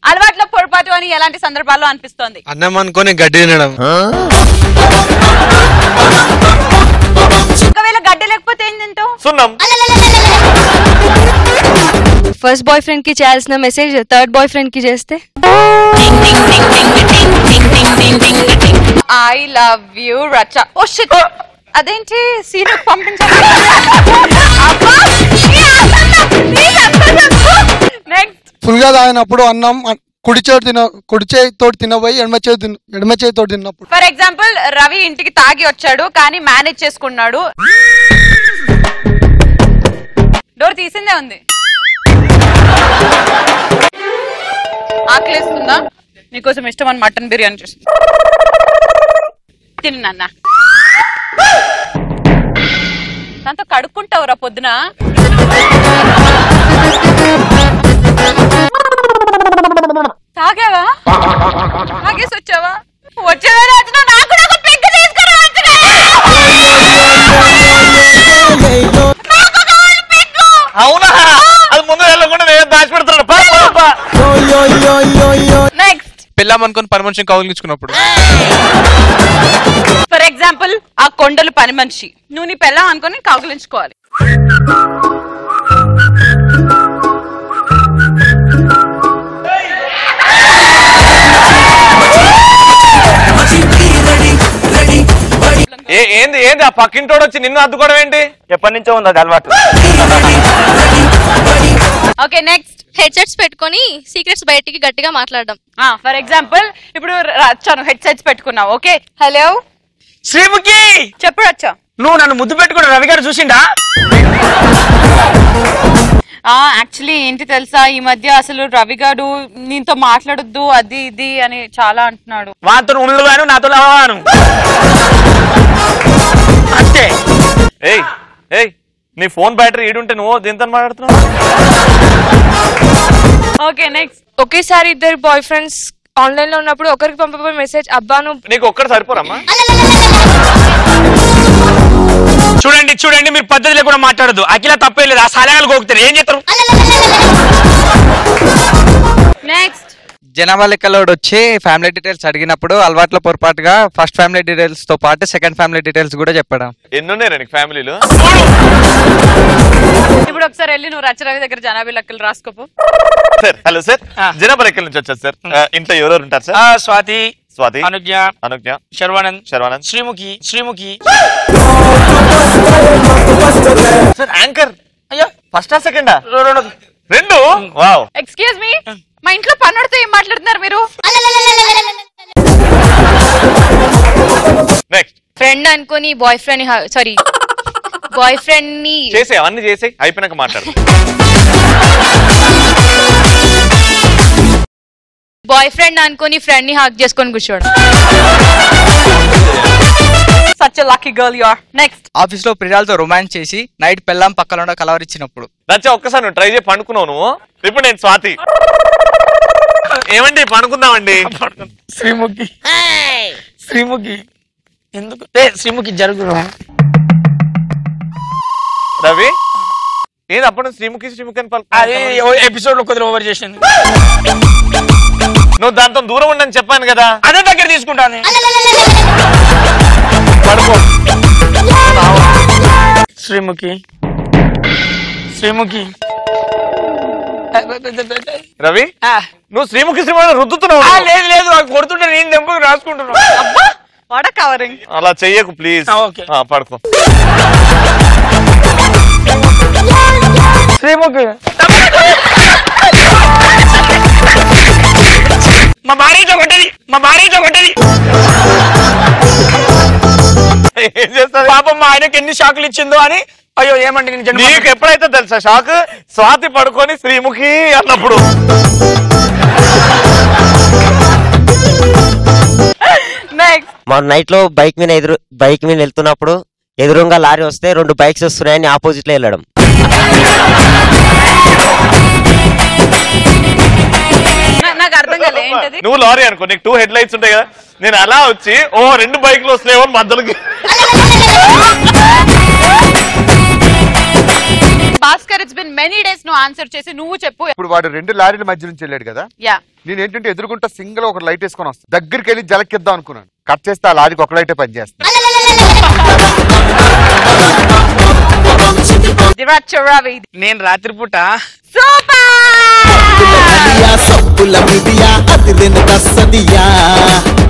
అలవాట్లో పొరపాటు అని ఎలాంటి సందర్భాల్లో అనిపిస్తోంది అన్నం అనుకొని గడ్డి తినడం ఒకవేళ గడ్డి లేకపోతే ఏం తింటావు సున్నం ఫస్ట్ బాయ్ ఫ్రెండ్ కి చేయాల్సిన మెసేజ్ థర్డ్ బాయ్ ఫ్రెండ్ కి చేస్తే ఐ లవ్ యూ రచ ఓ షిట్ అదేంటి సీను పంపించాలి నెక్స్ట్ ఫుల్ గా తాగినప్పుడు అన్నం అ- కుడి చేతి తిన కుడి చేతితో తినబోయి ఎడమ చేతి తిన ఎడమ చేతితో తిన్నప్పుడు ఫర్ ఎగ్జాంపుల్ రవి ఇంటికి తాగి వచ్చాడు కానీ మేనేజ్ చేసుకున్నాడు డోర్ తీసిందే ఉంది ఆకలిస్తుందా నీకోసం ఇష్టమని మటన్ బిర్యానీ చేసి తిను నాన్న దాంతో కడుక్కుంటావురా పొద్దున తాగావా తాగేసి వచ్చావా వచ్చేవేళ వచ్చినా నాకు కూడా ఒక పెగ్గు తీసుకురా వచ్చుగా. నాకు కావాలి పెగ్గు. అవునా అది ముందు వెళ్ళకుండా నేను దాచి పెడుతున్నాడు పా, పా, పా. నెక్స్ట్ పెళ్ళాం అనుకొని పని మనిషిని కౌగిలించుకున్నప్పుడు ఫర్ ఎగ్జాంపుల్ ఆ కొండలు పని మనిషి నువ్వు నీ పెళ్ళం అనుకొని కౌగిలించుకోవాలి ఏ ఏంది ఏంది ఆ పక్కింటోడు వచ్చి నిన్ను అద్దుకోవడం ఏంటి ఎప్పటి నుంచో ఉంది అది అలవాటు ఓకే నెక్స్ట్ హెడ్సెట్స్ పెట్టుకొని సీక్రెట్స్ బయటికి గట్టిగా మాట్లాడడం ఫర్ ఎగ్జాంపుల్ ఇప్పుడు రచ్చాను హెడ్ సెట్స్ పెట్టుకున్నావు ఓకే హలో శ్రీముఖి చెప్పు రచ్చా నువ్వు నన్ను ముద్దు పెట్టుకుని రవి గారు చూసిండా యాక్చువల్లీ ఏంటి తెలుసా ఈ మధ్య అసలు రవి గారు నీతో మాట్లాడొద్దు అది ఇది అని చాలా అంటున్నాడు వాతో ఉండవాను నాతో లవాను అంతే ఏయ్ ఏయ్ నీ ఫోన్ బ్యాటరీ ఈడుంటే నువ్వు దీంతో మాట్లాడుతున్నావు ఓకే నెక్స్ట్ ఒకేసారి ఇద్దరు బాయ్ ఫ్రెండ్స్ ఆన్లైన్ లో ఉన్నప్పుడు ఒకరికి పంపబోయే మెసేజ్ అబ్బాను నీకు ఒక్కటి సరిపోరమ్మా చూడండి చూడండి మీరు పద్ధతి లేకుండా మాట్లాడదు అఖిల తప్పే లేదు ఆ సలహాలు గోకుతారు ఏం చేస్తారు నెక్స్ట్ జనాభా లెక్కలో వచ్చి ఫ్యామిలీ డీటెయిల్స్ అడిగినప్పుడు అలవాట్ల పొరపాటుగా ఫస్ట్ ఫ్యామిలీ డీటెయిల్స్ తో పాటు సెకండ్ ఫ్యామిలీ డీటెయిల్స్ కూడా చెప్పడం ఎన్ని ఉన్నాయి నీకు ఫ్యామిలీలో ఇప్పుడు ఒకసారి వెళ్ళి నువ్వు రచ్చ రవి దగ్గర జనాభా లెక్కలు రాసుకోపో సార్ హలో సార్ జనాభా ఎక్కడి నుంచి వచ్చారు సార్ ఆ, ఇంట్లో ఎవరెవరు ఉంటారు సార్ ఆ, స్వాతి స్వాతి అనుజ్ఞ అనుజ్ఞ శర్వానంద్ శర్వానంద్ శ్రీముఖి శ్రీముఖి సార్ యాంకర్ అయ్యో ఫస్టా సెకండా రెండు రెండు వావ్ ఎక్స్క్యూజ్ మీ మా ఇంట్లో పన్నుడితో ఏం మాట్లాడుతున్నారు మీరు నెక్స్ట్ ఫ్రెండ్ అనుకొని boyfriend sorry boyfriend ని చేసే అవన్నీ చేసే అయిపోయినాక మాట్లాడు బాయ్ ఫ్రెండ్ అనుకొని ఫ్రెండ్ ని హాక్ చేసుకొని కూర్చోవడం such lucky girl you are next office లో ప్రియాలతో రొమాన్స్ చేసి నైట్ పెళ్ళాం పక్కన కలవరిచ్చినప్పుడు నచ్చ ఒక్కసారి నువ్వు ట్రై చేసి పండుకున్నావు నువ్వు ఇప్పుడు నేను స్వాతి ఏమండి పండుకుందామండి శ్రీముఖి శ్రీముఖి ఎందుకు ఏ శ్రీముఖి జరుగు రవి ఏది అప్పుడు శ్రీముఖి శ్రీముఖి అని పలుకు- అది ఎపిసోడ్ లో కొద్దిగా ఓవర్ చేసింది నువ్వు దాంతో దూరం ఉండని చెప్పాను కదా అదే దగ్గర తీసుకుంటాను పడుకో శ్రీముఖి శ్రీముఖి రవి ఆ, నువ్వు శ్రీముఖి శ్రీముఖి రుద్దుతున్నావు ఆ, లేదు లేదు అది కొడుతుంటే నేను దెబ్బకి రాసుకుంటున్నాను అబ్బా వాడ కవరింగ్ అలా చెయ్యకు ప్లీజ్ ఆ, ఓకే. పడుకో శ్రీముఖి మా భార్యతో కొట్టది మా భార్యతో కొట్టది ఏం చేస్తావు పాపం మా ఆయనకి ఎన్ని షాకులు ఇచ్చిందో అని అయ్యో ఏమండి నేను జన్మ నీకు ఎప్పుడైతే తెలుసా షాక్ స్వాతి పడుకొని శ్రీముఖి అన్నప్పుడు నెక్స్ట్ మా నైట్ లో బైక్ మీద ఎదురు బైక్ మీద వెళ్తున్నప్పుడు ఎదురుగా లారీ వస్తే రెండు బైక్స్ వస్తున్నాయని ఆపోజిట్ లో వెళ్ళడం నాకు అర్థం కాలే ఏంటది నువ్వు లారీ అనుకో నీకు టూ హెడ్ లైట్స్ ఉంటాయి కదా నేను అలా వచ్చి ఓ రెండు బైక్లు వస్తున్నాయో అని మధ్యలోకి Bhaskar it's been many days నువ్వు ఆన్సర్ చేసి నువ్వు చెప్పు ఇప్పుడు వాడు రెండు లారీల మధ్య నుంచి వెళ్ళాడు కదా యా నేను ఏంటంటే ఎదురుకుంటా సింగిల్ ఒక లైట్ వేసుకొని వస్తాను దగ్గరికి వెళ్ళి జలకిద్దాం అనుకున్నాను కట్ చేస్తే ఆ లారీకి ఒక లైటే పనిచేస్తాను దిరాచ రవి నేను రాత్రిపూట సూపర్ సబ్బుల మీడియా అదిరిన దస్తదియా